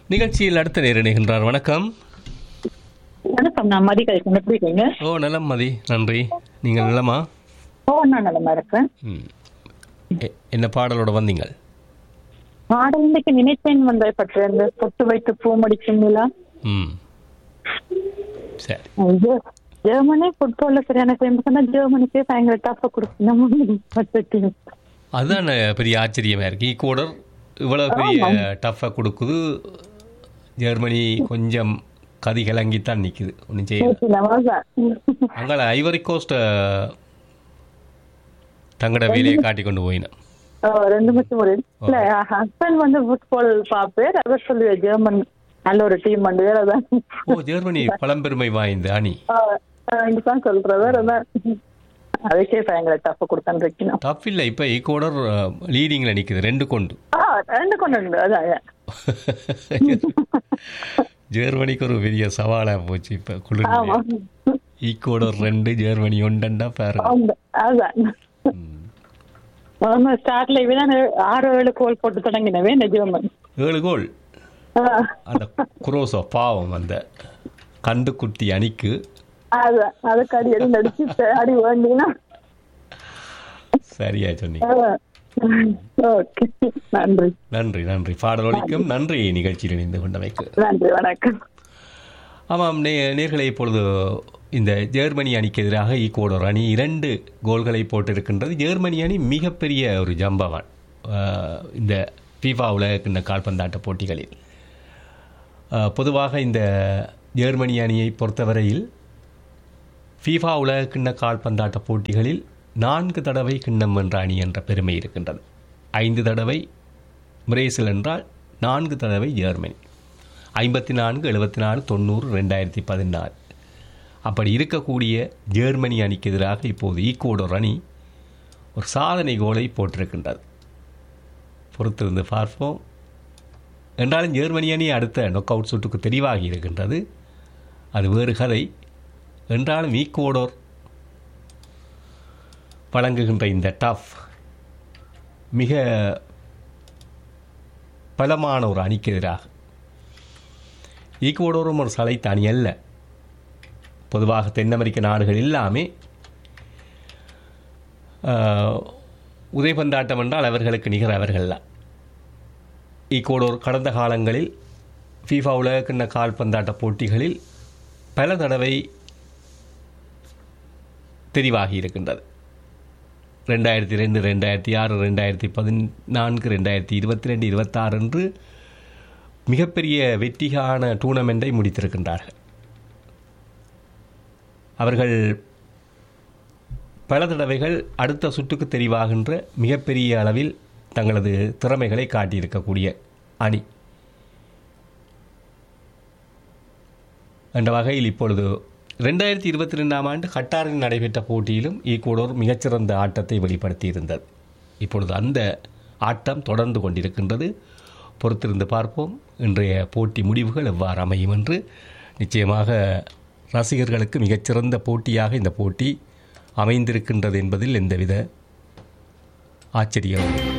நிகழ்ச்சியில் அடுத்த நேர் இணைகின்றார் வணக்கம் வணக்கம் நான் மதி கழிக்கணும் எப்படி இருக்கீங்க ஓ நலம் மதி நன்றி நீங்கள் நலமா ஓ நான் நலமா இருக்கேன் ம். எ- என்ன பாடலோட வந்தீங்கள் பாடல் இன்னைக்கு நினைத்தேன் வந்த பற்ற இந்த பொட்டு வைத்து பூ முடிக்கும் நிலா ம் சரி ஐயோ, ஜெர்மனி ஃபுட்பால்ல சரியான ஃபேமஸ் ஆனா ஜெர்மனிக்கே பயங்கர டஃப் கொடுக்கணும் அதுதான் பெரிய ஆச்சரியமா இருக்கு ஈக்குவடர் இவ்வளவு பெரிய டஃப்பாக கொடுக்குது ஜெர்மனி கொஞ்சம் கதி கலங்கித்தான் நிற்குது ஒன்றும் செய்யல அங்கே ஐவரி கோஸ்ட் தங்களோட வேலையை காட்டி கொண்டு போயினேன் ரெண்டு மட்டும் ஒரு இல்ல ஹஸ்பண்ட் வந்து ஃபுட்பால் பாப்பேர் அவர் சொல்லுவேன் ஜெர்மன் நல்ல ஒரு டீம் வந்து வேற அதான் ஓ ஜெர்மனி பழம்பெருமை வாய்ந்த அணி இதுதான் சொல்றது வேற அதான் அதுக்கே பயங்கர டஃப் கொடுத்தான்னு இருக்கணும் டஃப் இல்லை இப்போ ஈக்குவடர் லீடிங்கில் நிற்குது ரெண்டு கொண்டு ஆ ரெண்டு கொண்டு வந்து அதான் ஜெர்மனிக்கு ஒரு பெரிய சவாலாக போச்சு இப்போ ஆமா குளிர் ஈக்குவடர் ரெண்டு ஜெர்மனி ஒண்டண்டா பாருங்க அந்த அதான் முதல்ல ஸ்டார்ட்ல இவன் ஆறு ஏழு கோல் போட்டு தொடங்கினவே இந்த ஜெர்மன் ஏழு கோல் ஆ, அந்த குரோசோ பாவம் அந்த கண்டுக்குட்டி அணிக்கு அதான் அதுக்கு அடி அடி நடிச்சு அடி வேண்டினா சரியா சொன்னீங்க ஓகே நன்றி நன்றி நன்றி பாடலொலிக்கும் நன்றி நிகழ்ச்சியில் இணைந்து கொண்டமைக்கு நன்றி வணக்கம் ஆமாம் நே நேர்களை இப்பொழுது இந்த ஜெர்மனி அணிக்கு எதிராக ஈக்குவடோர் அணி இரண்டு கோல்களை போட்டிருக்கின்றது ஜெர்மனி அணி மிகப்பெரிய ஒரு ஜம்பவான் ஆஹ், இந்த ஃபீஃபா உலகக்கிண்ண கால்பந்தாட்ட போட்டிகளில் ஆஹ், பொதுவாக இந்த ஜெர்மனி அணியை பொறுத்தவரையில் ஃபீஃபா உலகக்கிண்ண கால்பந்தாட்ட போட்டிகளில் நான்கு தடவை கிண்ணம் வென்ற அணி என்ற பெருமை இருக்கின்றது ஐந்து தடவை பிரேசில் என்றால் நான்கு தடவை ஜெர்மனி ஐம்பத்தி நான்கு எழுபத்தி நாலு தொண்ணூறு ரெண்டாயிரத்தி பதினாறு அப்படி இருக்கக்கூடிய ஜெர்மனி அணிக்கு எதிராக இப்போது ஈக்குவடோர் அணி ஒரு சாதனை கோலை போட்டிருக்கின்றது பொறுத்திருந்து பார்ப்போம் என்றாலும் ஜெர்மனி அணி அடுத்த நொக் அவுட் சுட்டுக்கு தெரிவாகி இருக்கின்றது அது வேறு கதை என்றாலும் ஈக்குவடோர் வழங்குகின்ற இந்த டஃப் மிக பலமான ஒரு அணிக்கு எதிராக ஈக்குவடோரும் ஒரு சளைத்த அணி அல்ல பொதுவாக தென் அமெரிக்க நாடுகள் எல்லாமே ஆஹ், உதைபந்தாட்டம் என்றால் அவர்களுக்கு நிகர் அவர்கள்தான் ஈக்குவடோர் கடந்த காலங்களில் ஃபீஃபா உலகக்கிண்ண கால்பந்தாட்ட போட்டிகளில் பல தடவை தெரிவாகி இருக்கின்றது ரெண்டாயிரத்தி ரெண்டு ரெண்டாயிரத்தி ஆறு ரெண்டாயிரத்தி பதினான்கு ரெண்டாயிரத்தி இருபத்தி ரெண்டு இருபத்தாறு என்று மிகப்பெரிய வெற்றிகான டூர்னமெண்ட்டை முடித்திருக்கின்றார்கள் அவர்கள் பல தடவைகள் அடுத்த சுற்றுக்கு தெரிவாகின்ற மிகப்பெரிய அளவில் தங்களது திறமைகளை காட்டியிருக்கக்கூடிய அணி என்ற வகையில் இப்பொழுது ரெண்டாயிரத்தி இருபத்தி ரெண்டாம் ஆண்டு கட்டாரில் நடைபெற்ற போட்டியிலும் ஈக்குவடோர் மிகச்சிறந்த ஆட்டத்தை வெளிப்படுத்தியிருந்தது இப்பொழுது அந்த ஆட்டம் தொடர்ந்து கொண்டிருக்கின்றது பொறுத்திருந்து பார்ப்போம் இன்றைய போட்டி முடிவுகள் எவ்வாறு அமையும் என்று நிச்சயமாக ரசிகர்களுக்கு மிகச்சிறந்த போட்டியாக இந்த போட்டி அமைந்திருக்கின்றது என்பதில் எந்தவித ஆச்சரியம் இல்லை.